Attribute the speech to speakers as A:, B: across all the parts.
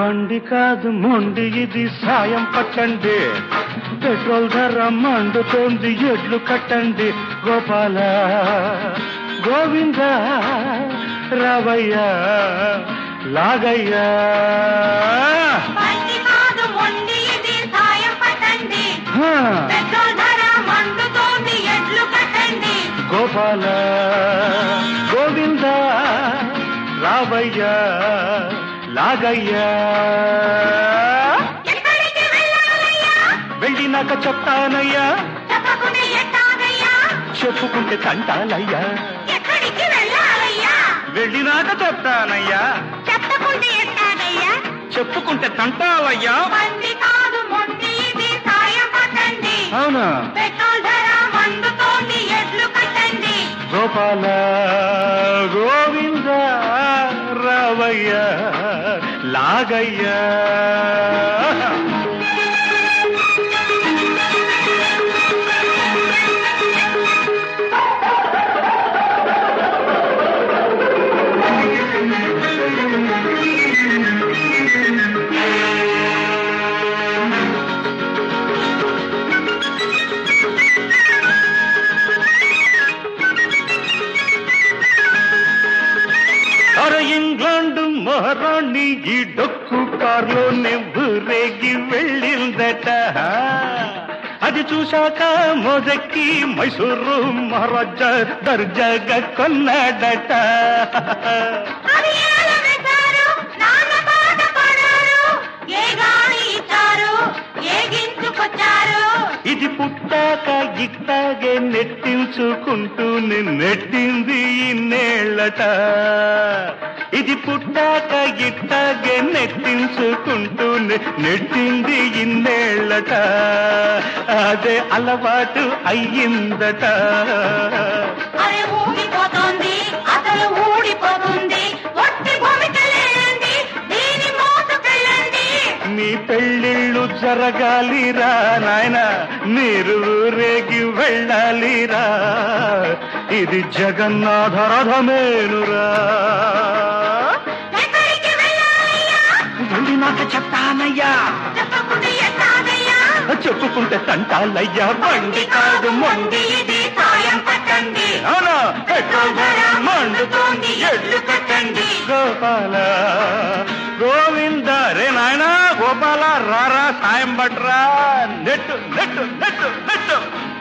A: బండి కాదు మొండి ఇది సాయం పట్టండి పెట్రోల్ ధర మండుతోంది ఎడ్లు కట్టండి గోపాల గోవింద రావయ్య లాగయ్యా
B: బండి కాదు మొండి ఇది సాయం పట్టండి
A: హా,
B: పెట్రోల్ ధర మండుతోంది ఎడ్లు కట్టండి
A: గోపాల గోవింద రావయ్య లాగయ్యా
B: ఎక్కడికి వెళ్ళాలయ్యా
A: వెళ్ళినాక చెప్తానయ్యా
B: చెప్పకుండా ఎట్టాగయ్యా
A: చెప్పుకుంటే తంటాలయ్యా
B: ఎక్కడికి వెళ్ళాలయ్యా
A: వెళ్ళినాక చెప్తానయ్యా
B: చెప్పకుండా ఎట్టాగయ్యా
A: చెప్పుకుంటే తంటాలయ్యా
B: బండి కాదు మొండి ఇది సాయం పట్టండి
A: అవునా
B: పెట్రోల్ ధర మండుతోంది ఎడ్లు కట్టండి
A: గోపాల గోవింద రావయ్య లాగయ్యా అరే ఇంగ్లాండ్ మహారాణి ఈ డొక్కు కారులో నెవ్వురేగి వెళ్ళిందట అది చూశాక మొదక్కి మైసూరు మహారాజా దర్జాగా కొన్నాడట
B: అది ఏల వేశారు, నాన్న పాట పాడారు, ఏ గాలి ఇచ్చారు, ఏగించుకొచ్చారు.
A: ఇది పుట్టాక ఇట్టాగే నెట్టించుకుంటూనే నెట్టింది ఇన్నేళ్ళట ఇది పుట్టాక ఇట్టాగే నెట్టించుకుంటూనే నెట్టింది ఇన్నేళ్ళట అదే అలవాటు అయ్యిందట
B: అరే ఊడిపోతోంది, అసలు ఊడిపోతుంది. ఒట్టి భూమికెళ్ళండి, దీని మోసుకెళ్ళండి.
A: నీ పెళ్ళిళ్ళు జరగాలిరా నాయన మీరు ఊరేగి వెళ్ళాలిరా ఇది జగన్నాథ రథమేనురా
B: ఎక్కడికి వెళ్ళాలయ్యా?
A: వెళ్ళినాక చెప్తానయ్యా
B: చెప్పకుండా ఎట్టాగయ్యా?
A: చెప్పుకుంటే తంటాలయ్యా బండి కాదు మొండి
B: ఇది సాయం పట్టండి
A: అవునా పెట్రోల్ ధర మండుతోంది ఎడ్లు కట్టండి గోపాల గోవింద రే నాయనా గోపాల రారా సాయం పట్రా నెట్టు నెట్టు నెట్టు నెట్టు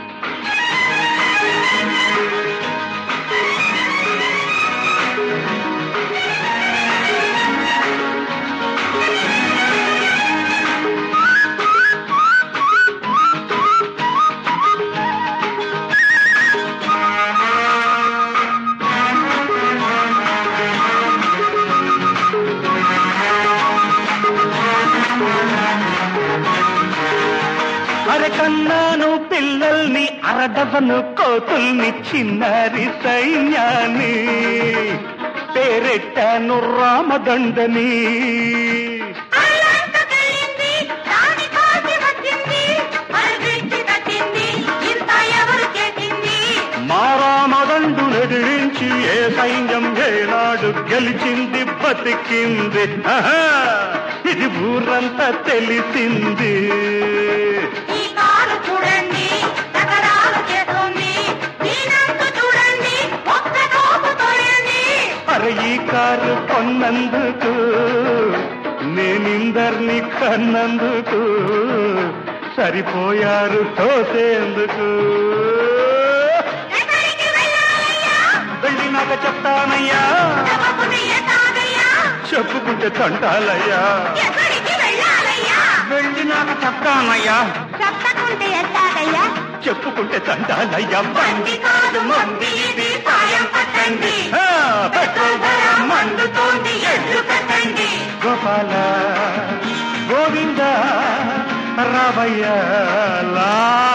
A: అరే కన్నాను పిల్లల్ని అరడవను కోతుల్ని చిన్నారి సైన్యాన్ని పేరెట్టాను రామదండని
B: అల్లంతకెళ్ళింది, దాని కాసి వచ్చింది, మరుగిచ్చి కట్టింది, ఇంత ఎవరు చేసింది?
A: మా రామదండు ఎదిరించి ఏ సైన్యం ఏనాడు గెలిచింది బతికింది ఆహా! ఇది ఊరంతా తెలిసింది
B: ఈ కారు చూడండి, నగరాలు చేస్తోంది, దీనంతు చూడండి, ఒక్క తోపు తోయండి.
A: అరే ఈ కారు కొన్నందుకు నేనిందర్ని కన్నందుకు సరిపోయారు తోసేందుకు
B: ఎక్కడికి వెళ్ళాలయ్యా?
A: వెళ్ళినాక చెప్తానయ్యా
B: చెప్పకుండా ఎట్టాగయ్యా?
A: చెప్పుకుంటే తంటాలయ్యా
B: ఎక్కడికి వెళ్ళాలయ్యా?
A: వెళ్ళినాక చెప్తానయ్యా
B: చెప్పకుంటే ఎట్టాగయ్యా?
A: చెప్పుకుంటే తంటాలయ్యా
B: బండి కాదు మొండి ఇది సాయం పట్టండి
A: ఆ, పెట్రోల్ ధర
B: మండుతోంది ఎడ్లు కట్టండి
A: గోపాల గోవింద రావయ్య లా